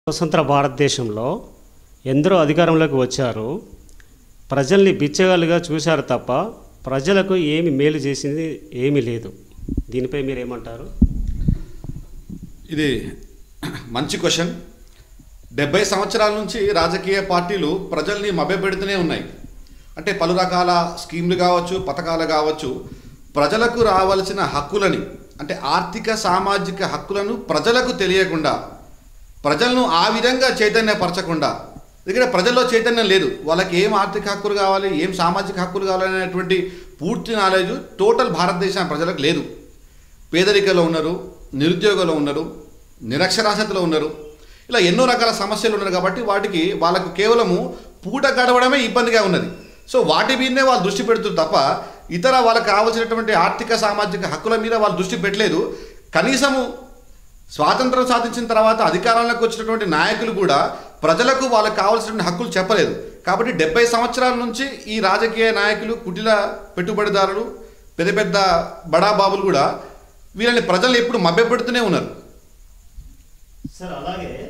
స్వతంత్ర భారతదేశంలో ఎందరో అధికారంలోకి వచ్చారు ప్రజల్ని బిచ్చగాలుగా చూశారు తప్ప ప్రజలకు ఏమి మేలు చేసింది ఏమీ లేదు దీనిపై మీరు ఏమంటారు ఇది మంచి క్వశ్చన్ డెబ్బై సంవత్సరాల నుంచి రాజకీయ పార్టీలు ప్రజల్ని మభ్యపెడుతూనే ఉన్నాయి అంటే పలు రకాల స్కీమ్లు కావచ్చు పథకాలు కావచ్చు ప్రజలకు రావాల్సిన హక్కులని అంటే ఆర్థిక సామాజిక హక్కులను ప్రజలకు తెలియకుండా ప్రజలను ఆ విధంగా చైతన్యపరచకుండా ఎందుకంటే ప్రజల్లో చైతన్యం లేదు వాళ్ళకి ఏం ఆర్థిక హక్కులు కావాలి ఏం సామాజిక హక్కులు కావాలనేటువంటి పూర్తి నాలెడ్జ్ టోటల్ భారతదేశం ప్రజలకు లేదు పేదరికలో ఉన్నారు నిరుద్యోగంలో ఉన్నారు నిరక్షరాస్యతలో ఉన్నారు ఇలా ఎన్నో రకాల సమస్యలు ఉన్నారు కాబట్టి వాటికి వాళ్ళకు కేవలము పూట గడవడమే ఇబ్బందిగా ఉన్నది సో వాటి మీదనే వాళ్ళు దృష్టి పెడుతుంది తప్ప ఇతర వాళ్ళకి కావాల్సినటువంటి ఆర్థిక సామాజిక హక్కుల మీద వాళ్ళు దృష్టి పెట్టలేదు కనీసము స్వాతంత్రం సాధించిన తర్వాత అధికారంలోకి వచ్చినటువంటి నాయకులు కూడా ప్రజలకు వాళ్ళకి కావాల్సిన హక్కులు చెప్పలేదు కాబట్టి డెబ్బై సంవత్సరాల నుంచి ఈ రాజకీయ నాయకులు కుటిల పెట్టుబడిదారులు పెద్ద పెద్ద బడాబాబులు కూడా వీళ్ళని ప్రజలు ఎప్పుడు మభ్యపెడుతూనే ఉన్నారు సార్ అలాగే